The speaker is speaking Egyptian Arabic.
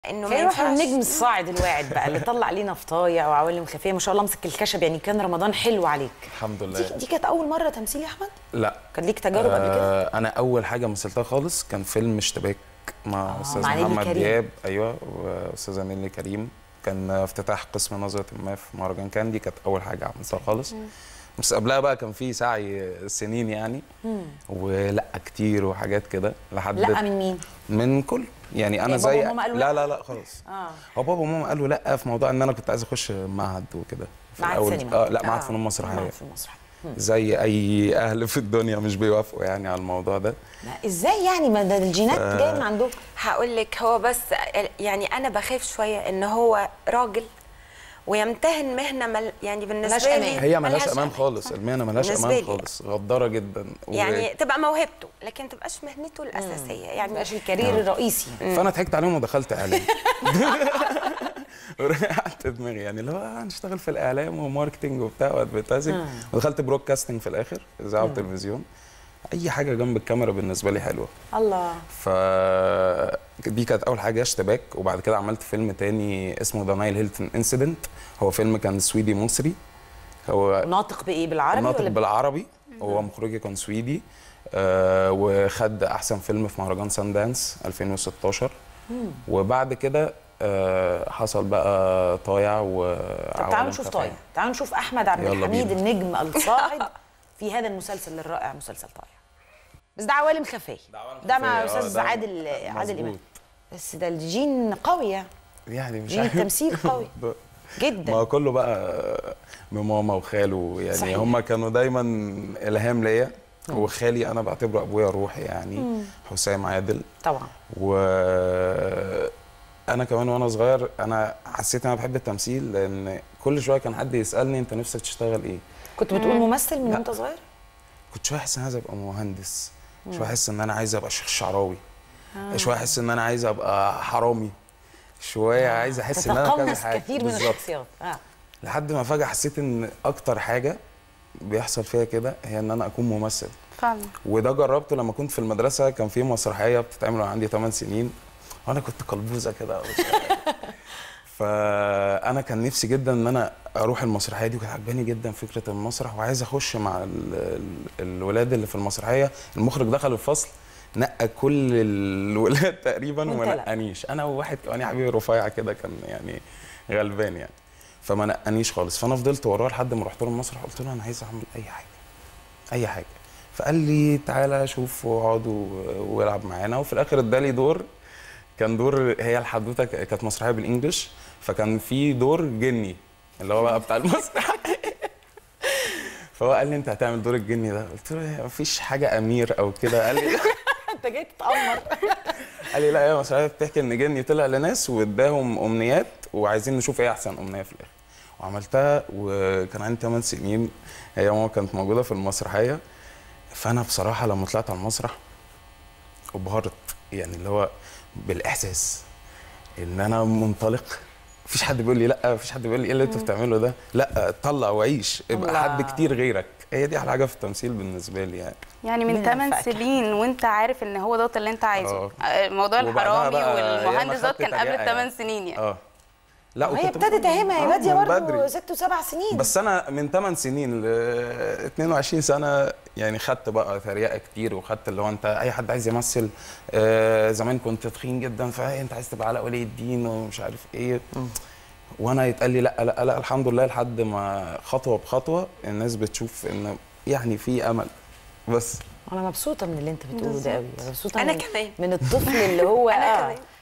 انه ما خلينا نروح ينفعش للنجم الصاعد الواعد بقى اللي طلع علينا فطايع وعوالم خفيه ما شاء الله مسك الخشب يعني كان رمضان حلو عليك الحمد دي, لله دي كانت اول مره تمثيل يا احمد لا كان ليك تجارب قبل كده آه انا اول حاجه مثلتها خالص كان فيلم اشتباك مع استاذ مع نيلي محمد كريم. دياب ايوه واستاذه نيلي كريم كان افتتاح قسم نظره ما في مهرجان كان دي كانت اول حاجه عملتها خالص بس قبلها بقى كان في سعي سنين يعني ولا كتير وحاجات كده لحد لا من مين من كل يعني انا يعني بابا زي وماما قالوا لا لأ؟ لا لا خالص اه هو بابا وماما قالوا لا في موضوع ان انا كنت عايز اخش معهد وكده في معهد الأول. سينما اه لا معهد آه. فنون مسرحيه معهد في المسرح زي اي اهل في الدنيا مش بيوافقوا يعني على الموضوع ده لا ازاي يعني ما ده الجينات جايه من عندكم هقول لك هو بس يعني انا بخاف شويه ان هو راجل ويمتهن مهنه مل يعني بالنسبه ملهاش لي أمان. هي ملهاش امان خالص المهنه ملهاش بالنسبة امان لي. خالص غداره جدا و- يعني تبقى موهبته لكن تبقاش مهنته الاساسيه ما يعني يبقاش الكارير الرئيسي فانا ضحكت عليهم ودخلت اعلام وريحت دماغي يعني اللي هو هنشتغل في الاعلام وماركتنج وبتاع وادفرتايزنج ودخلت برودكاستنج في الاخر اذاعه وتلفزيون اي حاجه جنب الكاميرا بالنسبه لي حلوه الله ف دي كانت اول حاجه اشتباك وبعد كده عملت فيلم تاني اسمه ذا نايل هيلتون انسيدنت هو فيلم كان سويدي مصري هو ناطق بايه بالعربي ناطق ولا بالعربي هو مخرجي كان سويدي آه وخد احسن فيلم في مهرجان سان دانس 2016 وبعد كده آه حصل بقى طايع و طب تعالوا نشوف طايع تعالوا نشوف احمد عبد يلا الحميد بينا. النجم الصاعد في هذا المسلسل الرائع مسلسل طايع بس ده عوالم خفيه ده مع خفية، آه، استاذ ده عادل عادل امام مظبوط. بس ده الجين قوي يعني يعني مش جين عارف. التمثيل قوي ما جدا هو كله بقى من ماما وخاله يعني صحيح. هم كانوا دايما الهام ليا وخالي انا بعتبره ابويا الروحي يعني حسام عادل طبعا و انا كمان وانا صغير انا حسيت ان انا بحب التمثيل لان كل شويه كان حد يسالني انت نفسك تشتغل ايه كنت بتقول ممثل من لا. وانت صغير كنت شويه احس ان انا عايز ابقى مهندس شويه احس ان انا عايز ابقى شيخ شعراوي شويه احس ان انا عايز ابقى حرامي شويه عايز احس ان انا كذا تتقمص حاجه كثير من بالظبط. الشخصيات اه لحد ما فجاه حسيت ان اكتر حاجه بيحصل فيها كده هي ان انا اكون ممثل فعلا وده جربته لما كنت في المدرسه كان في مسرحيه بتتعمل وانا عندي 8 سنين وانا كنت قلبوزه كده فانا كان نفسي جدا ان انا اروح المسرحيه دي وكانت عجباني جدا فكره المسرح وعايز اخش مع ال ال الولاد اللي في المسرحيه المخرج دخل الفصل نقى كل الولاد تقريبا وانت وما لا. نقانيش انا وواحد كمان يا حبيبي رفيع كده كان يعني غلبان يعني فما نقانيش خالص فانا فضلت وراه لحد ما رحت له المسرح قلت له انا عايز اعمل اي حاجه اي حاجه فقال لي تعالى شوف واقعد و- والعب معانا وفي الاخر ادالي دور كان دور هي الحدوته ك- كانت مسرحيه بالانجلش فكان في دور جني اللي هو بقى بتاع المسرح فهو قال لي انت هتعمل دور الجني ده قلت له مفيش حاجه امير او كده قال لي انت جاي تتامر قال لي لا هي مسرحيه بتحكي ان جني طلع لناس واداهم امنيات وعايزين نشوف ايه احسن امنيه في الاخر وعملتها وكان عندي 8 سنين هي ماما كانت موجوده في المسرحيه فانا بصراحه لما طلعت على المسرح ابهرت يعني اللي هو بالاحساس ان انا منطلق مفيش حد بيقول لي لا مفيش حد بيقول لي ايه اللي انت بتعمله ده لا طلع وعيش ابقى الله. حد كتير غيرك هي دي احلى حاجه في التمثيل بالنسبه لي يعني يعني من ربنا 8 يوفقك. سنين وانت عارف ان هو دوت اللي انت عايزه آه. آه، موضوع وبعدها الحرامي بقى والمهندس ياما دوت كان خدت قبل تريقة الثمان يعني. سنين يعني اه لا هي وكنت ابتدت اهي ما هي آه، باديه من برضه بدري. ست وسبع سنين بس انا من 8 سنين ل 22 سنه يعني خدت بقى تريقه كتير وخدت اللي هو انت اي حد عايز يمثل آه زمان كنت تخين جدا فانت عايز تبقى علاء ولي الدين ومش عارف ايه وانا يتقال لي لا لا لا الحمد لله لحد ما خطوه بخطوه الناس بتشوف ان يعني في امل بس انا مبسوطه من اللي انت بتقوله ده قوي مبسوطه أنا من كمان. من الطفل اللي هو أنا آه كمان.